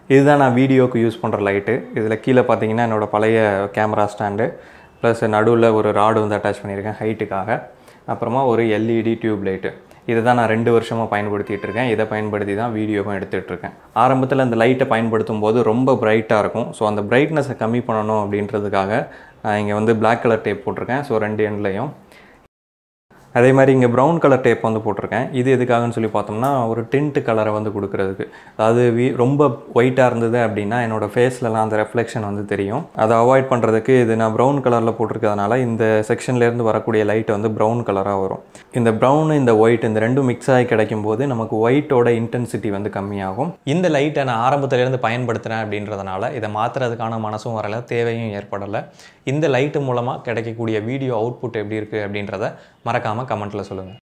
இதுதான் நான் வீடியோக்கு யூஸ் பண்ணுற லைட்டு இதில் கீழே பார்த்தீங்கன்னா என்னோடய பழைய கேமரா ஸ்டாண்டு ப்ளஸ் நடுவில் ஒரு ராடு வந்து அட்டாச் பண்ணியிருக்கேன் ஹைட்டுக்காக அப்புறமா ஒரு எல்இடி டியூப் லைட்டு இதை தான் நான் ரெண்டு வருஷமாக பயன்படுத்திட்டு இருக்கேன் இதை பயன்படுத்தி தான் வீடியோவும் எடுத்துகிட்டு இருக்கேன் ஆரம்பத்தில் அந்த லைட்டை பயன்படுத்தும் போது ரொம்ப பிரைட்டாக இருக்கும் ஸோ அந்த பிரைட்னஸை கம்மி பண்ணணும் அப்படின்றதுக்காக நான் இங்கே வந்து Black கலர் டேப் போட்டிருக்கேன் ஸோ ரெண்டு எண்ட்லையும் அதே மாதிரி இங்கே ப்ரௌன் கலர் டேப் வந்து போட்டிருக்கேன் இது எதுக்காகன்னு சொல்லி பார்த்தோம்னா ஒரு டிண்ட் கலரை வந்து கொடுக்கறதுக்கு அதாவது வி ரொம்ப ஒயிட்டாக இருந்தது அப்படின்னா என்னோடய ஃபேஸ்லலாம் அந்த ரெஃப்ளெக்ஷன் வந்து தெரியும் அதை அவாய்ட் பண்ணுறதுக்கு இது நான் ப்ரௌன் கலரில் போட்டிருக்கிறதுனால இந்த செக்ஷன்லேருந்து வரக்கூடிய லைட் வந்து ப்ரௌன் கலராக வரும் இந்த ப்ரௌன் இந்த ஒயிட் இந்த ரெண்டும் மிக்ஸ் ஆகி கிடைக்கும் போது நமக்கு ஒயிட்டோட இன்டென்சிட்டி வந்து கம்மியாகும் இந்த லைட்டை நான் ஆரம்பத்திலேருந்து பயன்படுத்துகிறேன் அப்படின்றதுனால இதை மாற்றுறதுக்கான மனசும் வரலை தேவையும் ஏற்படலை இந்த லைட்டு மூலமாக கிடைக்கக்கூடிய வீடியோ அவுட்புட் எப்படி இருக்குது அப்படின்றத மறக்காமல் கமெண்ட்டில் சொல்லுங்கள்